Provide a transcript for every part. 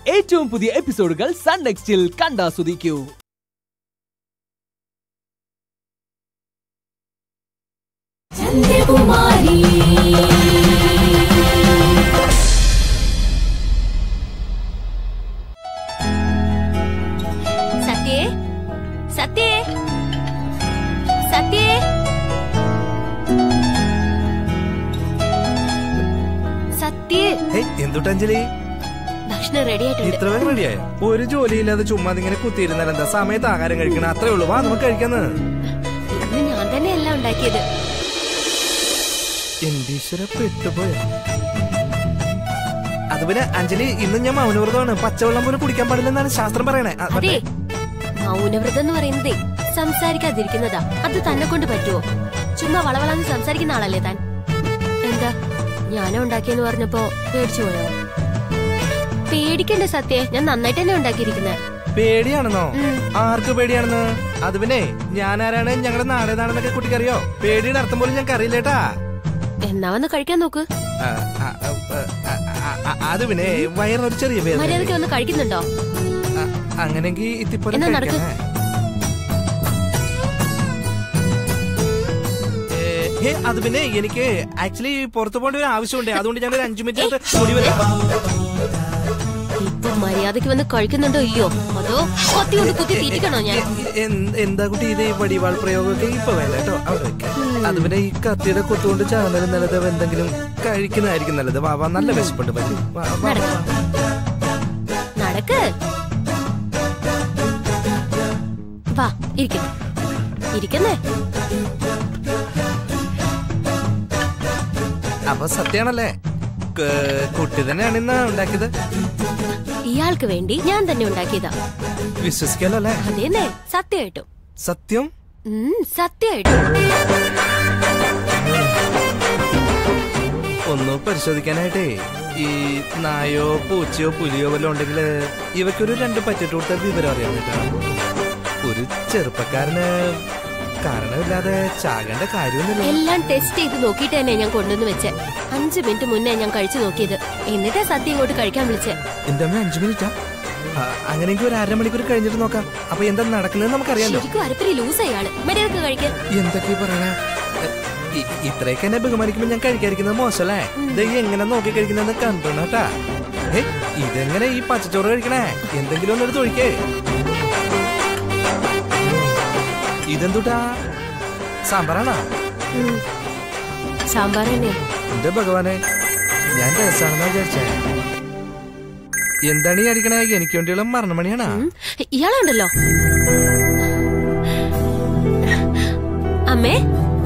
ഏറ്റവും പുതിയ എപ്പിസോഡുകൾ സൺ നെക്സ്റ്റിൽ കണ്ടാസ്വദിക്കൂ ചന്ദ്രകുമാരി സത്യേ സത്യേ സത്യേ സത്യേ എന്തുട്ടഞ്ജലി ഭക്ഷണം റെഡി ആയിട്ടുണ്ട് ഇത്ര വേഗം റെഡിയായ ഒരു ജോലിയില്ലാതെ ചുമ്മാ ഇങ്ങനെ കുത്തിയിരുന്നാൽ എന്താ സമയത്ത് ആഹാരം കഴിക്കണം അത്രേ ഉള്ളൂ വാ നമുക്ക് കഴിക്കാന്ന് ഇന്ന് ഞാൻ തന്നെ എല്ലാം ഉണ്ടാക്കിയത് എന്റെ ഈശ്വര പെട്ടുപോയ അത് പിന്നെ അഞ്ജലി ഇന്ന് ഞാൻ മൗനവ്രതമാണ് പച്ചവെള്ളം പോലും കുടിക്കാൻ പാടില്ലെന്നാണ് ശാസ്ത്രം പറയണേ ആ, അതെ മറ്റേ- മൗനവ്രതം എന്ന് പറയുന്നതേ സംസാരിക്കാതിരിക്കുന്നതാ അത് തന്നെ കൊണ്ട് പറ്റുമോ ചുമ്മാ വളവളാന്ന് സംസാരിക്കുന്ന ആളല്ലേ താൻ എന്താ ഞാനും ഉണ്ടാക്കിയെന്ന് പറഞ്ഞപ്പോ പേടിച്ചു പോയോ പേടിക്കണ്ട സത്യേ ഞാൻ നന്നായിട്ട് തന്നെ ഉണ്ടാക്കിയിരിക്കുന്നത് പേടിയാണെന്നോ ആർക്ക് പേടിയാണെന്ന് അത് പിന്നെ ഞാൻ ആരാണ് ഞങ്ങളുടെ നാടേതാണെന്നൊക്കെ കുട്ടിക്കറിയോ പേടിയുടെ അർത്ഥം പോലും ഞങ്ങൾക്ക് അറിയില്ലേട്ടാ എന്നാ വന്ന് കഴിക്കാൻ നോക്ക് ആ, ആ, ആ, ആ, ആ, ആ, അത് പിന്നെ വയറിനൊരു ചെറിയ വേദന മര്യാദയ്ക്ക് വന്ന് കഴിക്കുന്നുണ്ടോ അങ്ങനെങ്കിൽ ഇത്തിപ്പോലെ എന്നാ നടക്ക്. കഴിക്കണേ. ഏ, ഹേ, അത് പിന്നെ എനിക്ക് ആക്ച്വലി പുറത്തു പോകേണ്ട ഒരു ആവശ്യമുണ്ട് അതുകൊണ്ട് ഞാൻ ഒരു അഞ്ചു മിനിറ്റ് കൂടി വരാം ഇപ്പൊ മര്യാദയ്ക്ക് വന്ന് കഴിക്കുന്നുണ്ടോ ഇല്ലയോ അതോ കൊത്തി കൊണ്ട് കുത്തി തീറ്റിക്കണോ ഞാൻ എന്ത്- എന്താ കുട്ടി ഇത് ഈ വടിവാൾ പ്രയോഗമൊക്കെ ഇപ്പൊ വേണ്ട കേട്ടോ അവിടെ വെക്ക്. അത് പിന്നെ ഈ കത്തിയുടെ കൊത്തുകൊണ്ട് ചാകുന്നതിന് നല്ലത് എന്തെങ്കിലും കഴിക്കുന്നതായിരിക്കും നല്ലത് വാ വാ നല്ല വിശപ്പുണ്ട് പറ്റി വാ വാ, വാ. നടക്ക് വാ ഇരിക്കും ഇരിക്കുന്നേ അപ്പൊ സത്യാണല്ലേ ക- കുട്ടി തന്നെയാണ് ഇന്ന് ഉണ്ടാക്കിയത് ഇയാൾക്ക് വേണ്ടി ഞാൻ തന്നെ ഉണ്ടാക്കിയതാ വിശ്വസിക്കാലോ അല്ലേ അതേന്നെ സത്യമായിട്ടും സത്യം ഉം, സത്യമായിട്ടും ഒന്ന് പരിശോധിക്കാനായിട്ടേ ഈ നായോ പൂച്ചയോ പുലിയോ വല്ലതും ഉണ്ടെങ്കിൽ ഇവയ്ക്കൊരു രണ്ട് പറ്റിട്ട് കൊടുത്ത വിവരം അറിയാൻ പറ്റണം ഒരു ചെറുപ്പക്കാരന് കാരണമില്ലാതെ ചാകേണ്ട കാര്യമൊന്നുമില്ല എല്ലാം ടെസ്റ്റ് ചെയ്ത് നോക്കിയിട്ട് തന്നെ ഞാൻ കൊണ്ടുവന്ന് വെച്ചേ അഞ്ചു മിനിറ്റ് മുന്നേ ഞാൻ കഴിച്ചു നോക്കിയത് എന്നിട്ടാ സത്യം ഇങ്ങോട്ട് കഴിക്കാൻ വിളിച്ചേ എന്റെ അമ്മ അഞ്ചു മിനിറ്റാ ആ, അങ്ങനെയെങ്കിൽ ഒരു അരമണിക്കൂർ കഴിഞ്ഞിട്ട് നോക്കാം അപ്പൊ എന്താ നടക്കുന്നത് നമുക്കറിയാലോ ശരിക്കും അരപ്പരി ലൂസ് അയാള് മര്യാദക്ക് കഴിക്കാൻ എന്തൊക്കെ പറയണേ ഇ- ഇത്രയൊക്കെ എന്നെ ബഹുമാനിക്കുമ്പോ ഞാൻ കഴിക്കാതിരിക്കുന്നത് മോശമല്ലേ ഇത് ഈ എങ്ങനെ നോക്കി കഴിക്കുന്നത് കണ്ടോട്ടാ ഏ ഇതെങ്ങനെ ഈ പച്ചച്ചോറ് കഴിക്കണേ എന്തെങ്കിലും ഒന്ന് എടുത്ത് ഒഴിക്കേ ഇതെന്തുട്ടാ സാമ്പാറാണോ ഉം. സാമ്പാർ തന്നെ എന്റെ ഭഗവാനെ ഞാൻ രസാണെന്നാ വിചാരിച്ചേ എന്താണ് ഈ അടിക്കണേ എനിക്ക് വേണ്ടിയുള്ള മരണമണിയാണാ ഇയാളുണ്ടല്ലോ അമ്മേ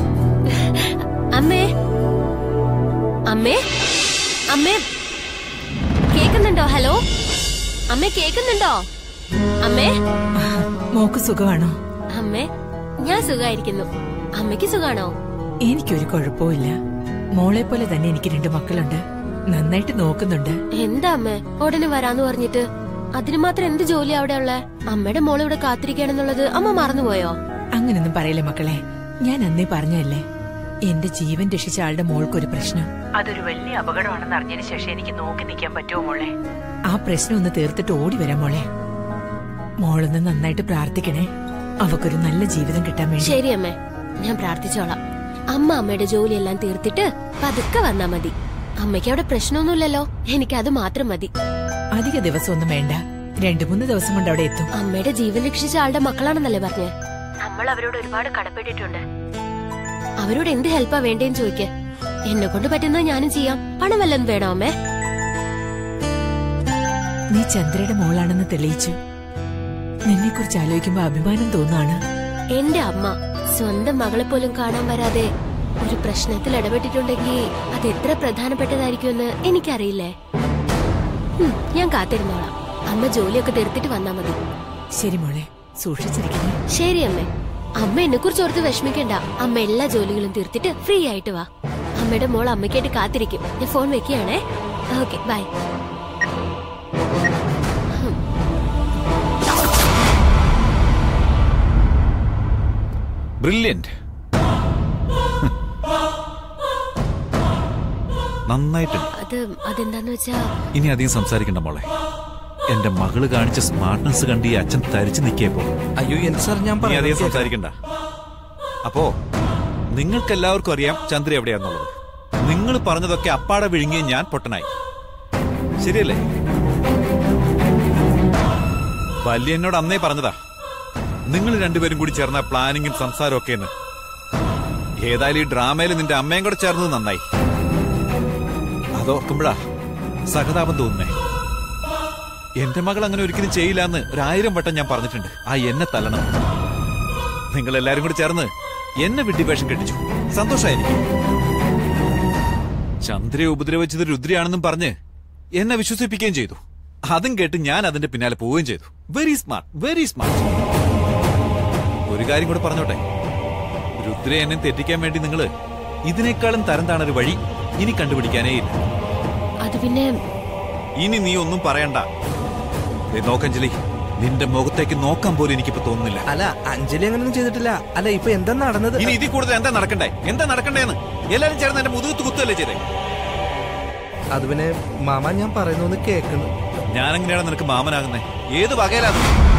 അമ്മേ അമ്മേ അമ്മേ കേക്കുന്നുണ്ടോ ഹലോ അമ്മേ കേക്കുന്നുണ്ടോ അമ്മേ മോക്ക് സുഖമാണോ അമ്മേ ഞാൻ സുഖായിരിക്കുന്നു അമ്മയ്ക്ക് സുഖാണോ എനിക്കൊരു കുഴപ്പമില്ല മോളെ പോലെ തന്നെ എനിക്ക് രണ്ട് മക്കളുണ്ട് നന്നായിട്ട് നോക്കുന്നുണ്ട് എന്താ അമ്മേ ഉടനെ വരാന്ന് പറഞ്ഞിട്ട് അതിന് മാത്രം എന്ത് ജോലി അവിടെ ഉള്ള അമ്മയുടെ മോൾ ഇവിടെ കാത്തിരിക്കണെന്നുള്ളത് അമ്മ മറന്നുപോയോ അങ്ങനൊന്നും പറയില്ല മക്കളെ ഞാൻ അന്നേ പറഞ്ഞല്ലേ എന്റെ ജീവൻ രക്ഷിച്ച ആളുടെ മോൾക്കൊരു പ്രശ്നം അതൊരു വലിയ അപകടമാണെന്ന് അറിഞ്ഞതിന് ശേഷം എനിക്ക് നോക്കി നിൽക്കാൻ പറ്റുമോ മോളെ ആ പ്രശ്നം ഒന്ന് തീർത്തിട്ട് ഓടി വരാം മോളെ മോളൊന്ന് നന്നായിട്ട് പ്രാർത്ഥിക്കണേ അവക്കൊരു നല്ല ജീവിതം കിട്ടാൻ വേണ്ടി ശരി അമ്മേ ഞാൻ പ്രാർത്ഥിച്ചോളാം അമ്മ അമ്മയുടെ ജോലിയെല്ലാം തീർത്തിട്ട് പതുക്കെ വന്നാ മതി അമ്മയ്ക്ക് അവിടെ പ്രശ്നമൊന്നുമില്ലല്ലോ എനിക്ക് അത് മാത്രം മതി അധിക ദിവസമൊന്നും വേണ്ട രണ്ടു മൂന്ന് ദിവസം കൊണ്ട് അവിടെ എത്തും അമ്മയുടെ ജീവൻ രക്ഷിച്ച ആളുടെ മക്കളാണെന്നല്ലേ പറഞ്ഞേ നമ്മൾ അവരോട് ഒരുപാട് കടപ്പെട്ടിട്ടുണ്ട് അവരോട് എന്ത് ഹെൽപ്പാ വേണ്ടേന്ന് ചോദിക്ക എന്നെ കൊണ്ട് പറ്റുന്നത് ഞാനും ചെയ്യാം പണം വല്ലതും വേണോ അമ്മേ നീ ചന്ദ്രയുടെ മോളാണെന്ന് തെളിയിച്ചു നിന്നെ കുറിച്ച് ആലോചിക്കുമ്പോ അഭിമാനം തോന്നാണ് എന്റെ അമ്മ സ്വന്തം മകളെ പോലും കാണാൻ വരാതെ ഒരു പ്രശ്നത്തിൽ ഇടപെട്ടിട്ടുണ്ടെങ്കിൽ അത് എത്ര പ്രധാനപ്പെട്ടതായിരിക്കുമെന്ന് എനിക്കറിയില്ലേ ഉം, ഞാൻ കാത്തിരുന്നോളാം അമ്മ ജോലിയൊക്കെ തീർത്തിട്ട് വന്നാ മതി ശരി മോളെ സൂക്ഷിച്ചിരിക്കണേ ശരി അമ്മേ അമ്മ എന്നെ കുറിച്ച് ഓർത്ത് വിഷമിക്കണ്ട അമ്മ എല്ലാ ജോലികളും തീർത്തിട്ട് ഫ്രീ ആയിട്ട് വാ അമ്മയുടെ മോൾ അമ്മയ്ക്കായിട്ട് കാത്തിരിക്കും ഞാൻ ഫോൺ വെക്കുകയാണേ ഓക്കെ ബൈ ബ്രില്യന്റ് നന്നായിട്ടുണ്ട് അത് അതെന്താന്ന് വെച്ചാ ഇനി അധികം സംസാരിക്കണ്ട മോളെ എന്റെ മകള് കാണിച്ച സ്മാർട്ട്നെസ് കണ്ട് ഈ അച്ഛൻ തരിച്ചു നിൽക്കിയപ്പോ അയ്യോ എന്ത് സാർ ഞാൻ നീ അധികം പറയാം സംസാരിക്കണ്ട അപ്പോ നിങ്ങൾക്ക് എല്ലാവർക്കും അറിയാം ചന്ദ്ര എവിടെയാന്നുള്ളത് നിങ്ങൾ പറഞ്ഞതൊക്കെ അപ്പാടെ വിഴുങ്ങിയ ഞാൻ പൊട്ടനായി ശരിയല്ലേ വല്യ എന്നോട് അന്നേ പറഞ്ഞതാ നിങ്ങൾ രണ്ടുപേരും കൂടി ചേർന്ന പ്ലാനിങ്ങും സംസാരവും ഒക്കെ എന്ന് ഏതായാലും ഈ ഡ്രാമയിൽ നിന്റെ അമ്മയും കൂടെ ചേർന്നത് നന്നായി അതോർക്കുമ്പോഴാ സഹതാപം തോന്നുന്നേ എന്റെ മകൾ അങ്ങനെ ഒരിക്കലും ചെയ്യില്ല എന്ന് ഒരായിരം വട്ടം ഞാൻ പറഞ്ഞിട്ടുണ്ട് ആ എന്നെ തല്ലണം നിങ്ങൾ എല്ലാരും കൂടി ചേർന്ന് എന്നെ വിഡ്ഢിവേഷം കെട്ടിച്ചു സന്തോഷമായി എനിക്ക് ചന്ദ്രയെ ഉപദ്രവിച്ചത് രുദ്രയാണെന്നും പറഞ്ഞ് എന്നെ വിശ്വസിപ്പിക്കുകയും ചെയ്തു അതും കേട്ട് ഞാൻ അതിന്റെ പിന്നാലെ പോവുകയും ചെയ്തു വെരി സ്മാർട്ട് വെരി സ്മാർട്ട് ഒരു കാര്യം കൂടെ പറഞ്ഞോട്ടെ രുദ്ര എന്നെ തെറ്റിക്കാൻ വേണ്ടി നിങ്ങള് ഇതിനേക്കാളും തരം താണൊരു വഴി ഇനി കണ്ടുപിടിക്കാനേ ഇല്ല അത് പിന്നെ ഇനി നീ ഒന്നും പറയണ്ട ദേ നോക്കഞ്ജലി നിന്റെ മുഖത്തേക്ക് നോക്കാൻ പോലും എനിക്കിപ്പോ തോന്നുന്നില്ല അല്ല അഞ്ജലി അങ്ങനൊന്നും ചെയ്തിട്ടില്ല അല്ല ഇപ്പൊ എന്താ നടന്നത് ഇനി ഇതിൽ കൂടുതൽ എന്താ നടക്കണ്ടേ എന്താ നടക്കണ്ടേന്ന് എല്ലാരും ചേർന്ന് എന്റെ മുതുകത്ത് കുത്തല്ലേ ചെയ്തേ അത് പിന്നെ മാമ ഞാൻ പറയുന്നൊന്ന് കേൾക്കുന്നു ഞാൻ എങ്ങനെയാണ് നിനക്ക് മാമനാകുന്നേ ഏത് വകയിലാണ്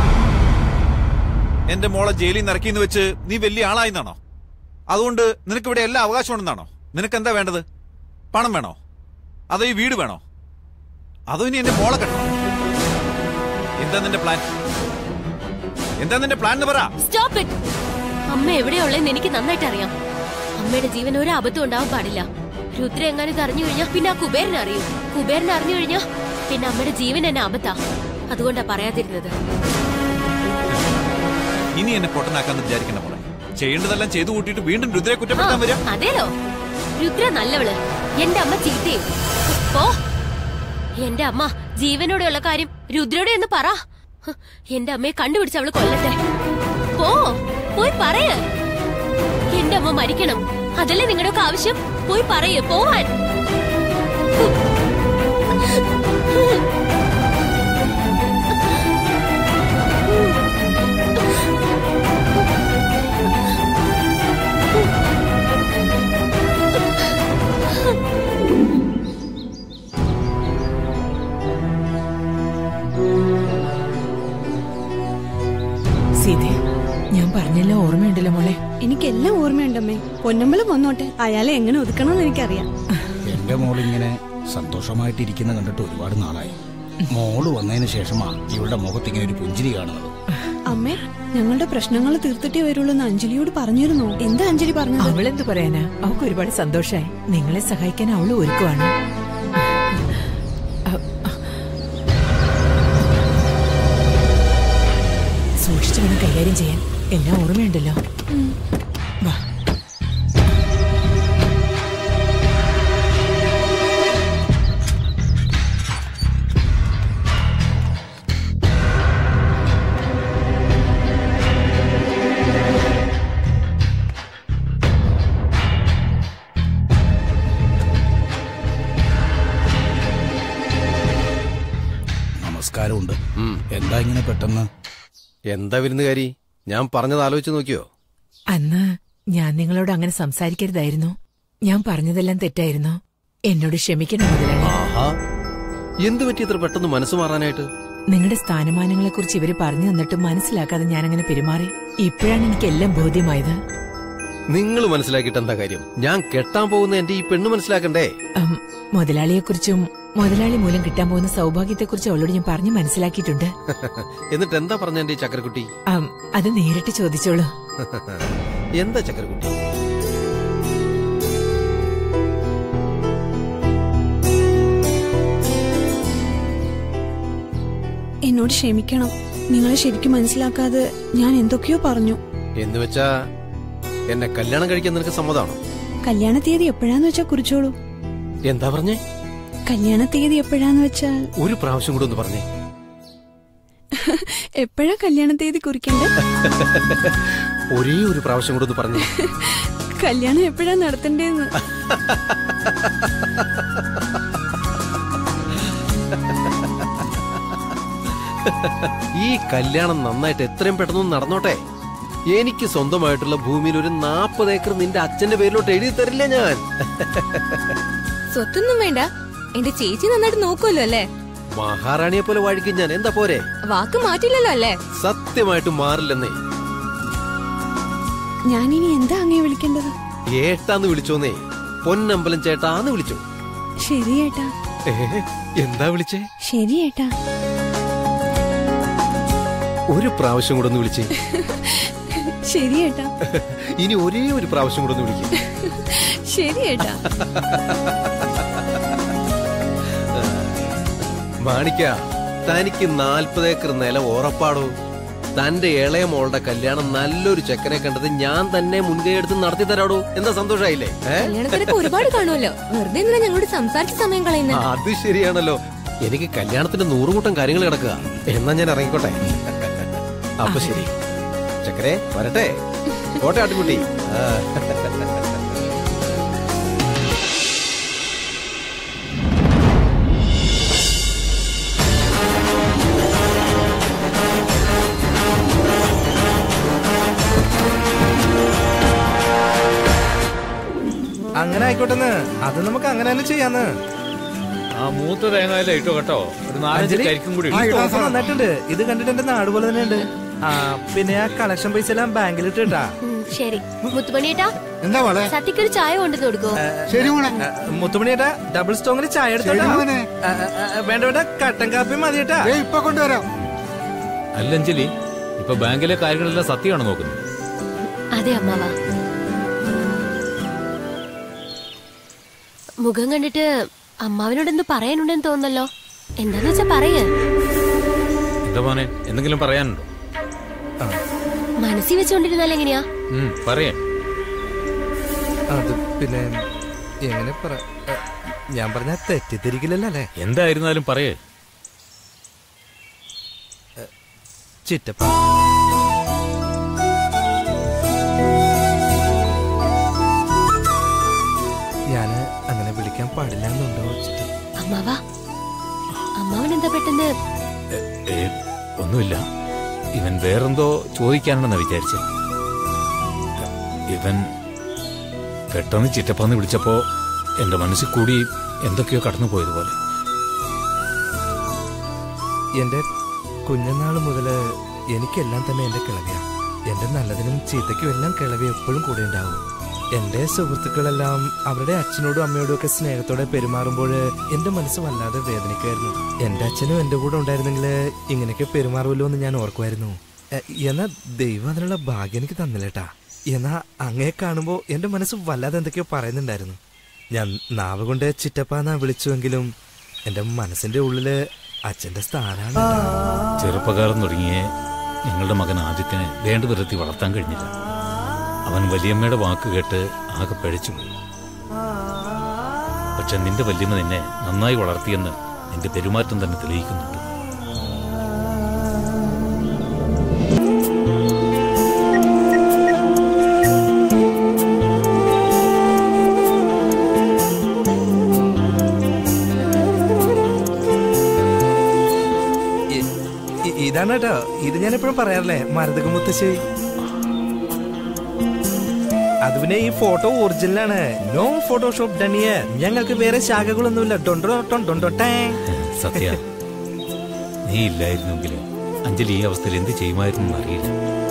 എന്റെ മോളെ ജയിലിൽ നിന്ന് ഇറക്കിന്ന് വെച്ച് നീ വലിയ ആളായിന്നാണോ അതുകൊണ്ട് നിനക്ക് ഇവിടെ എല്ലാ അവകാശം ഉണ്ടെന്നാണോ നിനക്ക് എന്താ വേണ്ടത് പണം വേണോ അതോ ഈ വീട് വേണോ അതോ ഇനി എന്റെ മോളെ കെട്ടണോ എന്താ നിന്റെ പ്ലാൻ എന്താ നിന്റെ പ്ലാൻ എന്ന് പറ സ്റ്റോപ്പ് ഇറ്റ് അമ്മ എവിടെയുള്ളതെന്ന് എനിക്ക് നന്നായിട്ട് അറിയാം അമ്മയുടെ ജീവൻ ഒരു അബദ്ധം ഉണ്ടാവാൻ പാടില്ല രുദ്ര എങ്ങനെ ഇത് അറിഞ്ഞു കഴിഞ്ഞാ പിന്നെ ആ കുബേരനെ അറിയും കുബേരനെ അറിഞ്ഞു കഴിഞ്ഞാ പിന്നെ അമ്മയുടെ ജീവൻ എന്നെ അബദ്ധാ അതുകൊണ്ടാ പറയാതിരുന്നത് ഇനി എന്നെ പൊട്ടനാക്കാന്ന് വിചാരിക്കണ്ട മോളെ ചെയ്യേണ്ടതെല്ലാം ചെയ്തു കൂട്ടിയിട്ട് വീണ്ടും രുദ്രയെ ആ, കുറ്റപ്പെടുത്താൻ വരിക അതേലോ രുദ്ര നല്ലവള് എന്റെ അമ്മ ചീത്തയും പോ എന്റെ അമ്മ ജീവനോടെയുള്ള കാര്യം രുദ്രയോടെ എന്ന് പറ ഹ്, എന്റെ അമ്മയെ കണ്ടുപിടിച്ച് അവള് കൊല്ലട്ടെ പോ പോയി പറയ എന്റെ അമ്മ മരിക്കണം അതല്ലേ നിങ്ങളുടെ ആവശ്യം പോയി പറയ പോവാൻ സീതേ ഞാൻ പറഞ്ഞല്ലോ ഓർമ്മയുണ്ടല്ലോ മോളെ എനിക്കെല്ലാം ഓർമ്മയുണ്ടമ്മേ പൊന്നമ്പലം വന്നോട്ടെ അയാളെ എങ്ങനെ ഒതുക്കണമെന്ന് എനിക്കറിയാം എന്റെ മോളിങ്ങനെ സന്തോഷമായിട്ടിരിക്കുന്ന കണ്ടിട്ട് ഒരുപാട് നാളായി മോള് വന്നതിന് ശേഷമാണ് ഇവളുടെ മുഖത്ത് ഇങ്ങനെ ഒരു പുഞ്ചിരി കാണുന്നത് അമ്മേ ഞങ്ങളുടെ പ്രശ്നങ്ങൾ തീർത്തിട്ടേ വരുള്ളൂ എന്ന് അഞ്ജലിയോട് പറഞ്ഞിരുന്നു എന്താ അഞ്ജലി പറഞ്ഞത് അവളെന്ത് പറയാനാ അവൾക്ക് ഒരുപാട് സന്തോഷായി നിങ്ങളെ സഹായിക്കാൻ അവള് ഒരുക്കുവാണ് അ- അ- സൂക്ഷിച്ചു വേണം കൈകാര്യം ചെയ്യാൻ എല്ലാം ഓർമ്മയുണ്ടല്ലോ വാ നമസ്കാരമുണ്ട് എന്താ ഇങ്ങനെ പെട്ടെന്ന് എന്താ വിരുന്നുകാരി ഞാൻ പറഞ്ഞത് ആലോചിച്ച് നോക്കിയോ അന്ന് ഞാൻ നിങ്ങളോട് അങ്ങനെ സംസാരിക്കരുതായിരുന്നു ഞാൻ പറഞ്ഞതെല്ലാം തെറ്റായിരുന്നു എന്നോട് ക്ഷമിക്കണം മുതലാളി ആഹാ എന്ത് പറ്റി ഇത്ര പെട്ടെന്ന് മനസ്സ് മാറാനായിട്ട് നിങ്ങളുടെ സ്ഥാനമാനങ്ങളെക്കുറിച്ച് ഇവര് പറഞ്ഞു തന്നിട്ട് മനസ്സിലാക്കാതെ ഞാൻ അങ്ങനെ പെരുമാറി ഇപ്പോഴാണ് എനിക്ക് എല്ലാം ബോധ്യമായത് നിങ്ങൾ മനസ്സിലാക്കിയിട്ട് എന്താ കാര്യം ഞാൻ കെട്ടാൻ പോകുന്ന എന്റെ ഈ പെണ്ണ് മനസ്സിലാക്കണ്ടേ ഉം, മുതലാളിയെക്കുറിച്ചും മുതലാളി മൂലം കിട്ടാൻ പോകുന്ന സൗഭാഗ്യത്തെക്കുറിച്ചും അവളോട് ഞാൻ പറഞ്ഞു മനസ്സിലാക്കിയിട്ടുണ്ട് എന്നിട്ട് എന്താ പറഞ്ഞ എന്റെ ഈ ചക്രക്കുട്ടി ഉം, അത് നേരിട്ട് ചോദിച്ചോളൂ എന്താ ചക്രക്കുട്ടി എന്നോട് ക്ഷമിക്കണം നിങ്ങളെ ശരിക്കും മനസ്സിലാക്കാതെ ഞാൻ എന്തൊക്കെയോ പറഞ്ഞു എന്ന് വെച്ചാ എന്നെ കല്യാണം കഴിക്കാൻ നിനക്ക് സമ്മതമാണോ കല്യാണ തീയതി എപ്പോഴാന്ന് വെച്ചാ കുറിച്ചോളൂ എന്താ പറഞ്ഞേ കല്യാണ തീയതി എപ്പോഴാന്ന് വെച്ചാൽ ഒരു പ്രാവശ്യം കൂടെ ഒന്ന് പറഞ്ഞേ എപ്പോഴാ കല്യാണ തീയതി കുറിക്കണ്ടേ ഒരേ ഒരു പ്രാവശ്യം കൂടെ ഒന്ന് പറഞ്ഞേ കല്യാണം എപ്പോഴാ നടത്തണ്ടേന്ന് ഈ കല്യാണം നന്നായിട്ട് എത്രയും പെട്ടെന്ന് നടന്നോട്ടെ എനിക്ക് സ്വന്തമായിട്ടുള്ള ഭൂമിയിൽ ഒരു നാപ്പത് ഏക്കർ നിന്റെ അച്ഛന്റെ പേരിലോട്ട് എഴുതി തരില്ല ഞാൻ സ്വത്തൊന്നും വേണ്ട എന്റെ ചേച്ചി നന്നായിട്ട് നോക്കുമല്ലോ അല്ലേ മഹാറാണിയെ പോലെ വാഴിക്കും ഞാൻ എന്താ പോരെ വാക്ക് മാറ്റില്ലല്ലോ അല്ലേ സത്യമായിട്ട് മാറില്ലെന്നേ ഞാനിനി എന്താ അങ്ങേ വിളിക്കേണ്ടത് ഏട്ടാന്ന് വിളിച്ചോന്നേ പൊന്നമ്പലം ചേട്ടാന്ന് വിളിച്ചു ശരി ഏട്ടാ ഏ, എന്താ വിളിച്ചേ ശരി ഏട്ടാ ഒരു പ്രാവശ്യം കൂടെ ഒന്ന് വിളിച്ചേ ശരി ഏട്ടാ ഇനി ഒരേ ഒരു പ്രാവശ്യം കൂടെ ഒന്ന് വിളിക്കേ ശരി ഏട്ടാ മാണിക്ക തനിക്ക് നാൽപ്പത് ഏക്കർ നിലം ഉറപ്പാടോ തന്റെ ഇളയ മോളുടെ കല്യാണം നല്ലൊരു ചെക്കനെ കണ്ടത് ഞാൻ തന്നെ മുൻകൈ എടുത്ത് നടത്തി തരാടോ എന്താ സന്തോഷായില്ലേ ഏ? കല്യാണത്തിനൊക്കെ ഒരുപാട് കാണുമല്ലോ വെറുതെ എന്തിനാ ഞങ്ങളോട് സംസാരിച്ച സമയം കളയുന്നത് അത് ശരിയാണല്ലോ എനിക്ക് കല്യാണത്തിന്റെ നൂറുകൂട്ടം കാര്യങ്ങൾ കിടക്കുക എന്നാ ഞാൻ ഇറങ്ങിക്കോട്ടെ അപ്പൊ ശരി ചക്കരെ വരട്ടെ കോട്ടെ ആട്ടുകുട്ടി ആ. അങ്ങനെ ആയിക്കോട്ടെന്ന് അത് നമുക്ക് അങ്ങനെ തന്നെ ചെയ്യാന്ന് ആ മൂത്ത തേങ്ങയില ഇട്ടോ കേട്ടോ ഒരു നാലഞ്ച് അഞ്ജലി, കരിക്കും കൂടി ഈ ഇട്ടോ. തോഫ നന്നായിട്ടുണ്ട് ഇത് കണ്ടിട്ട് എന്റെ നാട് പോലെ തന്നെ ഉണ്ട് ആ പിന്നെ ആ കളക്ഷൻ പൈസ എല്ലാം ബാങ്കിൽ ഇട്ടാ ഉം, ശരി മുത്തുമണിയേട്ടാ എന്താ മോളെ സത്യക്കൊരു ചായ കൊണ്ടുവന്ന് കൊടുക്കോ ശരി മോളെ മുത്തുമണിയേട്ടാ ഡബിൾ സ്റ്റോങ്ങിന് ചായ എടുത്തോട്ടാ ശരി മോനെ. ആ, ആ, ആ, വേണ്ട വേണ്ട കട്ടൻ കാപ്പി മതിയേട്ടാ ദേ ഇപ്പൊ കൊണ്ടുവരാം അല്ല അഞ്ജലി ഇപ്പൊ ബാങ്കിലെ കാര്യങ്ങളെല്ലാം സത്യമാണ് നോക്കുന്നത് അതെ അമ്മാവാ മുഖം കണ്ടിട്ട് അമ്മാവിനോടെന്ത് പറയാനുണ്ടെന്ന് തോന്നല്ലോ എന്താന്ന് വെച്ചാ പറയ് എന്താ മോനെ എന്തെങ്കിലും പറയാനുണ്ടോ മനസ്സിൽ വെച്ചുകൊണ്ടിരുന്നാൽ എങ്ങനെയാ ഉം, പറയേ അത് പിന്നെ എങ്ങനെ പറ ആ, ഞാൻ പറഞ്ഞ തെറ്റിദ്ധരിക്കില്ലല്ലോ അല്ലേ എന്തായിരുന്നാലും പറയേ ചിറ്റപ്പ ഞാന് അങ്ങനെ വിളിക്കാൻ പാടില്ല എന്നുണ്ടോ ചിറ്റ അമ്മാവാ അമ്മാവൻ എന്താ പെട്ടെന്ന് ഏ, ഒന്നുമില്ല ഇവൻ വേറെന്തോ ചോദിക്കാനാണെന്ന് വിചാരിച്ചത് ഇവൻ പെട്ടെന്ന് ചിറ്റപ്പന്ന് വിളിച്ചപ്പോ എന്റെ മനസ്സിൽ കൂടി എന്തൊക്കെയോ കടന്നു പോയതുപോലെ എന്റെ കുഞ്ഞനാൾ മുതല് എനിക്കെല്ലാം തന്നെ എന്റെ കിളവിയാ എന്റെ നല്ലതിനും ചീത്തയ്ക്കും എല്ലാം കിളവി എപ്പോഴും കൂടെ ഉണ്ടാവും എന്റെ സുഹൃത്തുക്കളെല്ലാം അവരുടെ അച്ഛനോടും അമ്മയോടും ഒക്കെ സ്നേഹത്തോടെ പെരുമാറുമ്പോൾ എന്റെ മനസ്സ് വല്ലാതെ വേദനിക്കുമായിരുന്നു എന്റെ അച്ഛനും എന്റെ കൂടെ ഉണ്ടായിരുന്നെങ്കിൽ ഇങ്ങനെയൊക്കെ പെരുമാറുമല്ലോ എന്ന് ഞാൻ ഓർക്കുമായിരുന്നു എ, എന്നാ ദൈവം അതിനുള്ള ഭാഗ്യം എനിക്ക് തന്നില്ലേട്ടാ എന്നാ അങ്ങേ കാണുമ്പോൾ എന്റെ മനസ്സ് വല്ലാതെ എന്തൊക്കെയോ പറയുന്നുണ്ടായിരുന്നു ഞാൻ നാവ് കൊണ്ട് ചിറ്റപ്പാന്നാ വിളിച്ചുവെങ്കിലും എന്റെ മനസ്സിന്റെ ഉള്ളില് അച്ഛന്റെ സ്ഥാനാണ് കേട്ടാ. ചെറുപ്പകാലം തുടങ്ങിയ ഞങ്ങളുടെ മകൻ ആദിത്യനെ വേണ്ട വിധത്തിൽ വളർത്താൻ കഴിഞ്ഞില്ല അവൻ വലിയമ്മയുടെ വാക്ക് കേട്ട് ആകെ പഴിച്ചുപോയി പക്ഷെ നിന്റെ വല്യമ്മ നിന്നെ നന്നായി വളർത്തിയെന്ന് നിന്റെ പെരുമാറ്റം തന്നെ തെളിയിക്കുന്നുണ്ട് ഇ- ഇ- ഇതാണ് കേട്ടോ ഇത് ഞാൻ എപ്പോഴും പറയാറില്ലേ മരതക മുത്തശ്ശി അത് പിന്നെ ഈ ഫോട്ടോ ഒറിജിനലാണ് നോ ഫോട്ടോഷോപ്പ് ഡണിയ ഞങ്ങൾക്ക് വേറെ ശാഖകളൊന്നുമില്ല ഡൊണ്ടോ ഡൊണ്ടോട്ടേ സത്യ നീ ഇല്ലായിരുന്നെങ്കിൽ അഞ്ജലി ഈ അവസ്ഥയിൽ എന്ത് ചെയ്യുമായിരുന്നു എന്ന് അറിയില്ല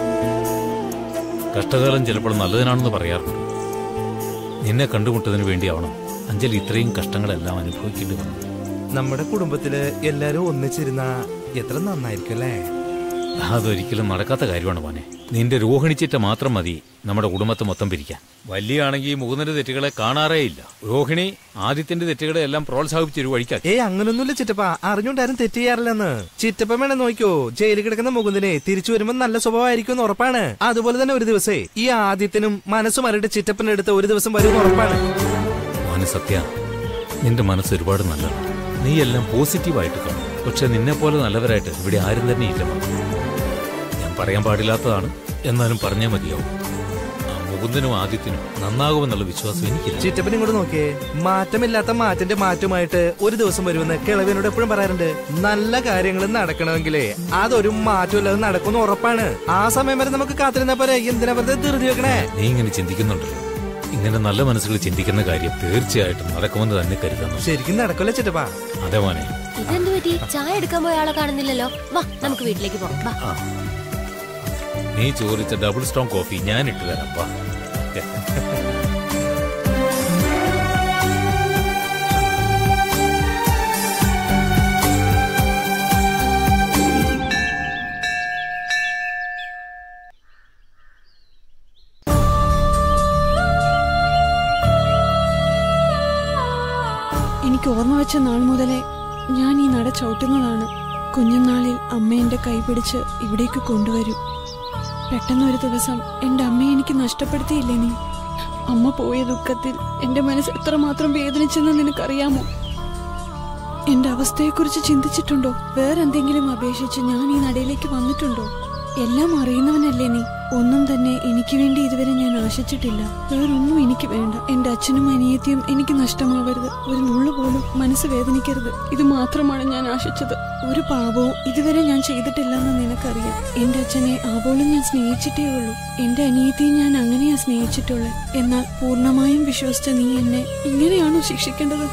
കഷ്ടകാലം ചിലപ്പോൾ നല്ലതിനാണെന്ന് പറയാറുണ്ട് നിന്നെ കണ്ടുമുട്ടതിന് വേണ്ടിയാവണം അഞ്ജലി ഇത്രയും കഷ്ടങ്ങളെല്ലാം അനുഭവിക്കേണ്ടി വന്നത് നമ്മുടെ കുടുംബത്തില് എല്ലാരും ഒന്നിച്ചിരുന്ന എത്ര നന്നായിരിക്കും അല്ലേ അതൊരിക്കലും നടക്കാത്ത കാര്യമാണ് മോനെ നിന്റെ രോഹിണിച്ചിറ്റ മാത്രം മതി നമ്മുടെ കുടുംബത്തെ മൊത്തം പിരിക്കാൻ വലിയാണെങ്കിൽ മുകുന്ദന്റെ തെറ്റുകളെ കാണാറേ ഇല്ല രോഹിണി ആദിത്യന്റെ തെറ്റുകളെ എല്ലാം പ്രോത്സാഹിപ്പിച്ചൊരു വഴിക്കാക്കി ഏയ് അങ്ങനൊന്നുമില്ല ചിറ്റപ്പ അറിഞ്ഞുകൊണ്ടാരും തെറ്റ് ചെയ്യാറില്ലെന്ന് ചിറ്റപ്പ വേണം നോക്കിയോ ജയിലിൽ കിടക്കുന്ന മുകുന്ദനെ തിരിച്ചു വരുമ്പോ നല്ല സ്വഭാവമായിരിക്കും എന്ന് ഉറപ്പാണ് അതുപോലെ തന്നെ ഒരു ദിവസേ ഈ ആദ്യത്തിനും മനസ്സ് മറിയിട്ട് ചിറ്റപ്പന്റെ അടുത്ത് ഒരു ദിവസം വരും ഉറപ്പാണ് മോനെ സത്യ നിന്റെ മനസ്സ് ഒരുപാട് നല്ലതാണ് നീ എല്ലാം പോസിറ്റീവായിട്ട് കാണും പക്ഷെ നിന്നെ പോലെ നല്ലവരായിട്ട് ഇവിടെ ആരും തന്നെ ഇല്ല മോനെ. ഞാൻ പറയാൻ പാടില്ലാത്തതാണ് എന്നാലും പറഞ്ഞേ മതിയാവും ആ മുകുന്ദനും ആദിത്യനും നന്നാകുമെന്നുള്ള വിശ്വാസം എനിക്കില്ല ചിറ്റപ്പൻ ഇങ്ങോട്ട് നോക്കിയേ മാറ്റമില്ലാത്ത മാറ്റന്റെ മാറ്റമായിട്ട് ഒരു ദിവസം വരുമെന്ന് കിളവിനോട് എപ്പോഴും പറയാറുണ്ട് നല്ല കാര്യങ്ങൾ നടക്കണമെങ്കിലേ അതൊരു മാറ്റമില്ലാതെ നടക്കുന്ന ഉറപ്പാണ് ആ സമയം വരെ നമുക്ക് കാത്തിരുന്ന പോലെ എന്തിനാ വെറുതെ ധൃതി വെക്കണേ നീ ഇങ്ങനെ ചിന്തിക്കുന്നുണ്ടല്ലോ ഇങ്ങനെ നല്ല മനസ്സുകൾ ചിന്തിക്കുന്ന കാര്യം തീർച്ചയായിട്ടും നടക്കുമെന്ന് തന്നെ കരുതുന്നു ശരിക്കും നടക്കല്ലേ ചിറ്റപ്പ അതെ മോനെ ഇതെന്ത് പറ്റി ചായ എടുക്കാൻ പോയ ആളെ കാണുന്നില്ലല്ലോ വാ നമുക്ക് വീട്ടിലേക്ക് പോകാം വാ നീ ചോദിച്ച ഡബിൾ സ്ട്രോങ് കോഫി ഞാൻ ഇട്ട് തരാം വാ എനിക്ക് ഓർമ്മ വെച്ച നാൾ മുതലേ ഞാൻ ഈ നട ചവിട്ടുന്നതാണ് കുഞ്ഞുനാളിൽ അമ്മ എന്റെ കൈ പിടിച്ച് ഇവിടേക്ക് കൊണ്ടുവരും പെട്ടെന്ന് ഒരു ദിവസം എന്റെ അമ്മയെ എനിക്ക് നഷ്ടപ്പെടുത്തിയില്ലേ നീ അമ്മ പോയ ദുഃഖത്തിൽ എന്റെ മനസ്സ് എത്രമാത്രം വേദനിച്ചെന്ന് നിനക്കറിയാമോ എന്റെ അവസ്ഥയെക്കുറിച്ച് ചിന്തിച്ചിട്ടുണ്ടോ വേറെന്തെങ്കിലും അപേക്ഷിച്ച് ഞാൻ ഈ നടയിലേക്ക് വന്നിട്ടുണ്ടോ എല്ലാം അറിയുന്നവനല്ലേ നീ ഒന്നും തന്നെ എനിക്ക് വേണ്ടി ഇതുവരെ ഞാൻ ആശിച്ചിട്ടില്ല വേറൊന്നും എനിക്ക് വേണ്ട എന്റെ അച്ഛനും അനിയത്തിയും എനിക്ക് നഷ്ടമാവരുത് ഒരു നുള്ളു പോലും മനസ്സ് വേദനിക്കരുത് ഇത് മാത്രമാണ് ഞാൻ ആശിച്ചത് ഒരു പാപവും ഇതുവരെ ഞാൻ ചെയ്തിട്ടില്ലെന്ന് നിനക്കറിയാം എന്റെ അച്ഛനെ ആപോലും ഞാൻ സ്നേഹിച്ചിട്ടേ ഉള്ളൂ എന്റെ അനിയത്തിയെ ഞാൻ അങ്ങനെയാ സ്നേഹിച്ചിട്ടുള്ളത് എന്നാൽ പൂർണ്ണമായും വിശ്വസിച്ച നീ എന്നെ ഇങ്ങനെയാണോ ശിക്ഷിക്കേണ്ടത്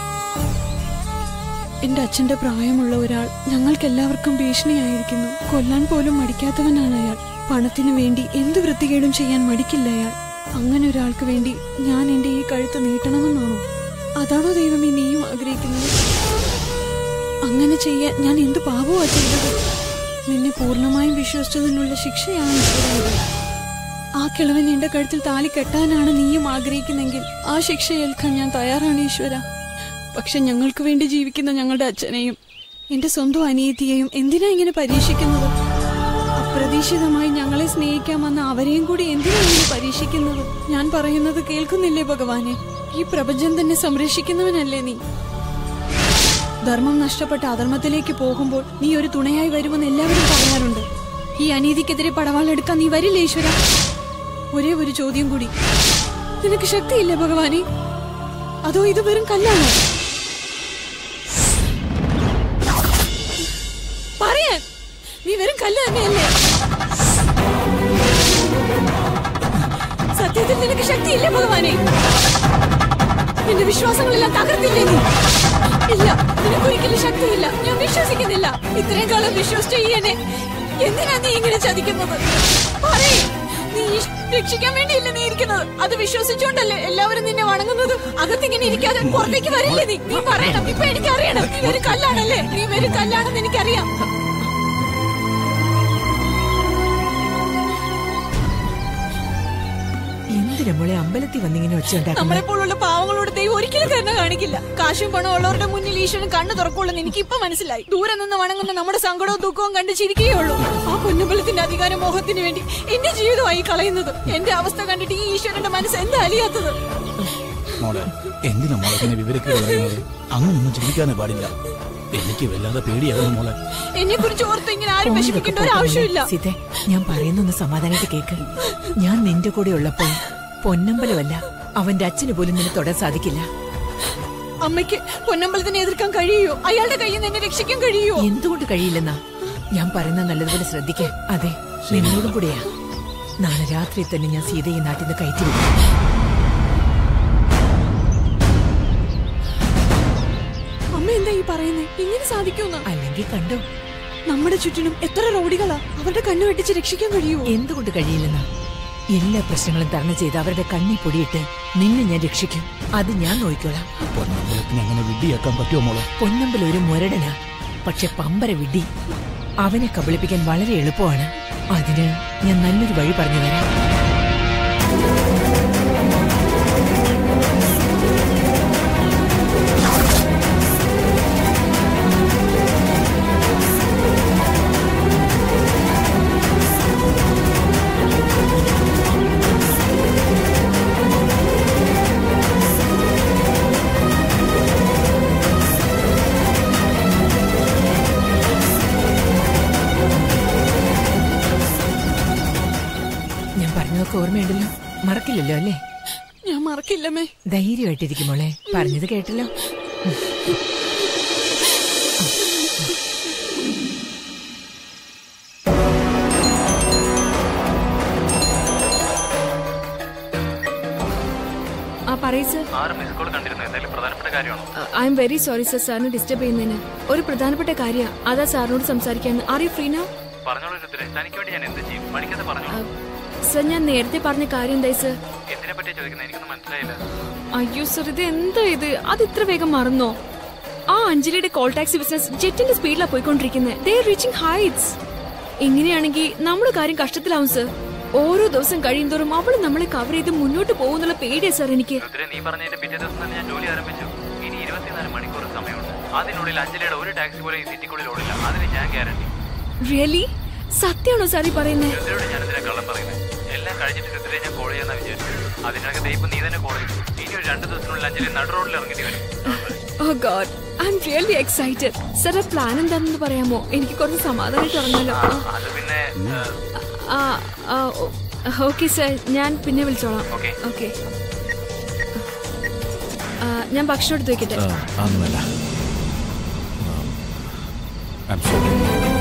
എന്റെ അച്ഛന്റെ പ്രായമുള്ള ഒരാൾ ഞങ്ങൾക്കെല്ലാവർക്കും ഭീഷണിയായിരിക്കുന്നു കൊല്ലാൻ പോലും മടിക്കാത്തവനാണ് അയാൾ പണത്തിനു വേണ്ടി എന്ത് വൃത്തികേടും ചെയ്യാൻ മടിക്കില്ല അയാൾ അങ്ങനെ ഒരാൾക്ക് വേണ്ടി ഞാൻ എന്റെ ഈ കഴുത്ത് നീട്ടണമെന്നാണോ അതാണോ ദൈവമേ നീയും ആഗ്രഹിക്കുന്നത് അങ്ങനെ ചെയ്യാൻ ഞാൻ എന്ത് പാപമാ ചെയ്തത് നിന്നെ പൂർണ്ണമായും വിശ്വസിച്ചതിനുള്ള ശിക്ഷയാണ് ഈശ്വരാ ഇത്. ആ കിളവൻ എന്റെ കഴുത്തിൽ താലി കെട്ടാനാണ് നീയും ആഗ്രഹിക്കുന്നെങ്കിൽ ആ ശിക്ഷ ഏൽക്കാൻ ഞാൻ തയ്യാറാണ് ഈശ്വര പക്ഷെ ഞങ്ങൾക്ക് വേണ്ടി ജീവിക്കുന്ന ഞങ്ങളുടെ അച്ഛനെയും എന്റെ സ്വന്തം അനിയത്തിയെയും എന്തിനാ ഇങ്ങനെ പരീക്ഷിക്കുന്നത് അപ്രതീക്ഷിതമായി ഞങ്ങളെ സ്നേഹിക്കാമെന്ന അവരെയും കൂടി എന്തിനാ ഇങ്ങനെ പരീക്ഷിക്കുന്നത് ഞാൻ പറയുന്നത് കേൾക്കുന്നില്ലേ ഭഗവാനെ ഈ പ്രപഞ്ചം തന്നെ സംരക്ഷിക്കുന്നവനല്ലേ നീ ധർമ്മം നഷ്ടപ്പെട്ട അധർമ്മത്തിലേക്ക് പോകുമ്പോൾ നീ ഒരു തുണയായി വരുമെന്ന് എല്ലാവരും പറയാറുണ്ട് ഈ അനീതിക്കെതിരെ പടവാളെടുക്കാൻ നീ വരില്ലേ ഈശ്വര ഒരേ ഒരു ചോദ്യം കൂടി നിനക്ക് ശക്തിയില്ലേ ഭഗവാനെ അതോ ഇത് വെറും കല്ലാണോ പറയാൻ നീ വെറും കല്ല് തന്നെയല്ലേ സത്യത്തിൽ നിനക്ക് ശക്തിയില്ലേ ഭഗവാനെ എന്റെ വിശ്വാസങ്ങളെല്ലാം തകർത്തില്ലേ നീ ഇല്ല നിനക്കൊരിക്കലും ശക്തിയില്ല ഞാൻ വിശ്വസിക്കുന്നില്ല ഇത്രയും കാലം വിശ്വസിച്ച ഈ എന്നെ എന്തിനാ നീ ഇങ്ങനെ ചതിക്കുന്നത് പറയ് നീ രക്ഷിക്കാൻ വേണ്ടിയില്ല നീ ഇരിക്കുന്നത് അത് വിശ്വസിച്ചോണ്ടല്ലേ എല്ലാവരും നിന്നെ വണങ്ങുന്നത് അകത്തിങ്ങനെ ഇരിക്കാതെ പുറത്തേക്ക് വരില്ലേ നീ നീ പറയണം ഇപ്പൊ എനിക്കറിയണം നീ ഒരു കല്ലാണല്ലേ നീ ഒരു കല്ലാണെന്ന് എനിക്കറിയാം എന്തിനാ മോളെ അമ്പലത്തിൽ വന്നിങ്ങനെ ഒച്ച ഉണ്ടാക്കുന്നത് നമ്മളെ പോലുള്ള പാവങ്ങളോട് ദൈവം ഒരിക്കലും കരുണ കാണിക്കില്ല കാശും പണം ഉള്ളവരുടെ മുന്നിൽ ഈശ്വരൻ കണ്ണു തുറക്കുള്ളൂ എനിക്ക് ഇപ്പൊ മനസ്സിലായി ദൂരെ നിന്ന് വണങ്ങുന്ന നമ്മുടെ സങ്കടവും ദുഃഖവും കണ്ട് ചിരിക്കുകയുള്ളൂ ആ പൊന്നുബലത്തിന്റെ അധികാര മോഹത്തിന് വേണ്ടി എന്റെ ജീവിതമായി കളയുന്നത് എന്റെ അവസ്ഥ കണ്ടിട്ട് ഈ ഈശ്വരന്റെ മനസ്സ് എന്താ അലിയാത്തത് മോളെ എന്തിനാ മോളെ ഇങ്ങനെ വിവരക്കേട് പറയുന്നത് അങ്ങനൊന്നും ചിന്തിക്കാനേ പാടില്ല എനിക്ക് വല്ലാതെ പേടിയാകുന്നു മോളെ എന്നെ കുറിച്ച് ഓർത്ത് ഇങ്ങനെ ആരും വിഷമിക്കേണ്ട ഒരു ആവശ്യമില്ല സീതെ ഞാൻ പറയുന്നൊന്ന് സമാധാനമായിട്ട് കേക്ക് ഞാൻ നിന്റെ കൂടെ ഉള്ളപ്പോൾ പൊന്നമ്പലമല്ല അവന്റെ അച്ഛന് പോലും നിന്നെ തൊടാൻ സാധിക്കില്ല അമ്മയ്ക്ക് പൊന്നമ്പലത്തിനെ എതിർക്കാൻ കഴിയോ അയാളുടെ കയ്യിൽ നിന്ന് എന്നെ രക്ഷിക്കാൻ കഴിയോ എന്തുകൊണ്ട് കഴിയില്ലെന്നാ ഞാൻ പറയുന്നത് നല്ലതുപോലെ ശ്രദ്ധിക്കേ അതെ നിന്നോടും കൂടെയാ നാളെ രാത്രി തന്നെ ഞാൻ സീതയെ നാട്ടിൽ നിന്ന് കയറ്റി വിടും അമ്മ എന്താ ഈ പറയുന്നേ ഇങ്ങനെ സാധിക്കുമെന്ന് അല്ലെങ്കിൽ കണ്ടോ നമ്മുടെ ചുറ്റിനും എത്ര റോഡികളാ അവരുടെ കണ്ണു വെട്ടിച്ച് രക്ഷിക്കാൻ കഴിയുമോ എന്തുകൊണ്ട് കഴിയില്ലെന്നാ എല്ലാ പ്രശ്നങ്ങളും തരണം ചെയ്ത് അവരുടെ കണ്ണി പൊടിയിട്ട് നിന്നെ ഞാൻ രക്ഷിക്കും അത് ഞാൻ നോക്കിക്കോളാം പൊന്നമ്പലത്തിന് അങ്ങനെ വിഡ്ഢിയാക്കാൻ പറ്റുമോ മോളെ പൊന്നമ്പൽ ഒരു മുരടനാ പക്ഷെ പമ്പര വിഡി അവനെ കബളിപ്പിക്കാൻ വളരെ എളുപ്പമാണ് അതിന് ഞാൻ നല്ലൊരു വഴി പറഞ്ഞു തരാം ഞാൻ പറഞ്ഞതൊക്കെ ഓർമ്മയുണ്ടല്ലോ മറക്കില്ലല്ലോ അല്ലേ ഞാൻ മറക്കില്ലമ്മേ ധൈര്യമായിട്ടിരിക്കും മോളെ പറഞ്ഞത് കേട്ടല്ലോ ആ പറയ് സർ ആറ് മിസ് കോൾ കണ്ടിരുന്നു എന്തെങ്കിലും പ്രധാനപ്പെട്ട കാര്യമാണോ I am very sorry sir സാറിനെ ഡിസ്റ്റർബ് ചെയ്യുന്നതിന് ഒരു പ്രധാനപ്പെട്ട കാര്യമാണ് അതാ സാറിനോട് സംസാരിക്കാന്ന് ആർ യു ഫ്രീ നൗ പറഞ്ഞോളൂ രുദ്രൻ തനിക്ക് വേണ്ടി ഞാൻ എന്ത് ചെയ്യും മണിക്കത് പറഞ്ഞോളൂ സർ ഞാൻ നേരത്തെ പറഞ്ഞ കാര്യം എന്തായി സർ എന്തിനെ പറ്റിയാ ചോദിക്കുന്നത് എനിക്കൊന്നും മനസ്സിലായില്ല അയ്യോ സർ ഇത് എന്താ ഇത് അത് ഇത്ര വേഗം മറന്നോ ആ അഞ്ജലിയുടെ കോൾ ടാക്സി ബിസിനസ് ജെറ്റിന്റെ സ്പീഡിലാണ് പോയിക്കൊണ്ടിരിക്കുന്നത് ദേ റീച്ചിങ് ഹൈറ്റ്സ് ഇങ്ങനെയാണെങ്കിൽ നമ്മുടെ കാര്യം കഷ്ടത്തിലാവും സർ ഓരോ ദിവസം കഴിയുന്തോറും അവള് നമ്മളെ കവർ ചെയ്ത് മുന്നോട്ട് പോകുന്നുള്ള പേടിയാ സർ എനിക്ക് രുദ്രൻ നീ പറഞ്ഞതിന്റെ പിറ്റേ ദിവസം തന്നെ ഞാൻ ജോലി ആരംഭിച്ചു ഇനി ഇരുപത്തിനാല് മണിക്കൂർ സമയമുണ്ട് അതിനുള്ളിൽ അഞ്ജലിയുടെ ഒരു ടാക്സി പോലും ഈ സിറ്റിക്കുള്ളിൽ ഓടില്ല അതിന് ഞാൻ ഗ്യാരണ്ടി റിയലി സത്യമാണോ സാർ ഈ പറയുന്നത് രുദ്രയോട് ഞാൻ ഇതിനെ കള്ളം പറയുന്നത് എല്ലാം കഴിഞ്ഞിട്ട് രുദ്രയെ ഞാൻ കോൾ ചെയ്യാന്നാ വിചാരിച്ചു അതിനകത്ത് ഇപ്പൊ നീ തന്നെ കോൾ ചെയ്തു ഇനി ഒരു രണ്ട് ദിവസത്തിനുള്ളിൽ അഞ്ജലി നടു റോഡിൽ ഇറങ്ങേണ്ടി വരും oh god I am really excited sir ആ പ്ലാൻ എന്താണെന്ന് പറയാമോ എനിക്ക് കുറച്ച് സമാധാനമായിട്ട് ഇറങ്ങാലോ അത് പിന്നെ ആ ഓക്കെ സർ ഞാൻ പിന്നെ വിളിച്ചോളാം Okay. ഓക്കെ ഞാൻ ഭക്ഷണം എടുത്ത് വെക്കട്ടെ അതൊന്നുമല്ല ഐ എം സോറി